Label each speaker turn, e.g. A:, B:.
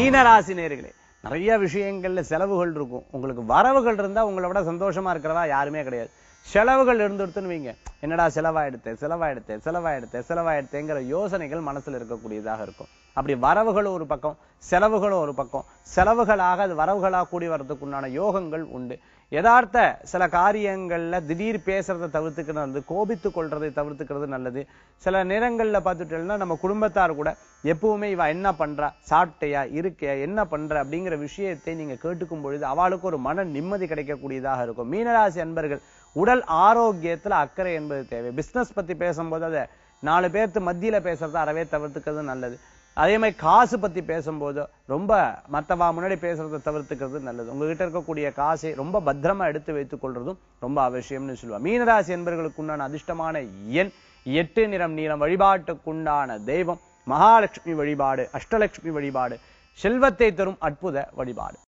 A: மீனராசி நேர்களே நிறைய விஷயங்கள்ல செலவுகள் இருக்கும் உங்களுக்கு வரவுகள் இருந்தா உங்களை விட சந்தோஷமா இருக்கிறதா யாருமே கிடையாது செலவுகள் இருந்துடுத்துன்னு வைங்க என்னடா செலவாயிடுத்து செலவாயிடுத்து செலவாயிடுத்து செலவாயிடுத்தேங்கிற யோசனைகள் மனசுல இருக்கக்கூடியதாக இருக்கும் அப்படி வரவுகளும் ஒரு பக்கம் செலவுகளும் ஒரு பக்கம் செலவுகளாக அது வரவுகளாக கூடி வர்றதுக்கு உண்டான யோகங்கள் உண்டு யதார்த்த சில காரியங்கள்ல திடீர் பேசுறதை தவிர்த்துக்கிறது நல்லது கோபித்து கொள்றதை தவிர்த்துக்கிறது நல்லது சில நேரங்கள்ல பார்த்துட்டோம்னா நம்ம குடும்பத்தார் கூட எப்பவுமே இவ என்ன பண்றா சாப்பிட்டையா இருக்கையா என்ன பண்ற அப்படிங்கிற விஷயத்தை நீங்க கேட்டுக்கும் பொழுது அவளுக்கு ஒரு மன நிம்மதி கிடைக்கக்கூடியதாக இருக்கும் மீனராசி அன்பர்கள் உடல் ஆரோக்கியத்துல அக்கறை என்பது தேவை பிசினஸ் பத்தி பேசும்போது அதை நாலு பேர்த்து மத்தியில பேசுறதை அறவே தவிர்த்துக்கிறது நல்லது அதே மாதிரி காசு பத்தி பேசும்போது ரொம்ப மத்தவா முன்னாடி பேசுறதை தவிர்த்துக்கிறது நல்லது உங்ககிட்ட இருக்கக்கூடிய காசை ரொம்ப பத்திரமா எடுத்து வைத்துக் கொள்றதும் ரொம்ப அவசியம்னு சொல்லுவா மீனராசி என்பவர்களுக்கு உண்டான அதிர்ஷ்டமான எண் எட்டு நிறம் நீளம் வழிபாட்டுக்குண்டான தெய்வம் மகாலட்சுமி வழிபாடு அஷ்டலட்சுமி வழிபாடு செல்வத்தை தரும் அற்புத வழிபாடு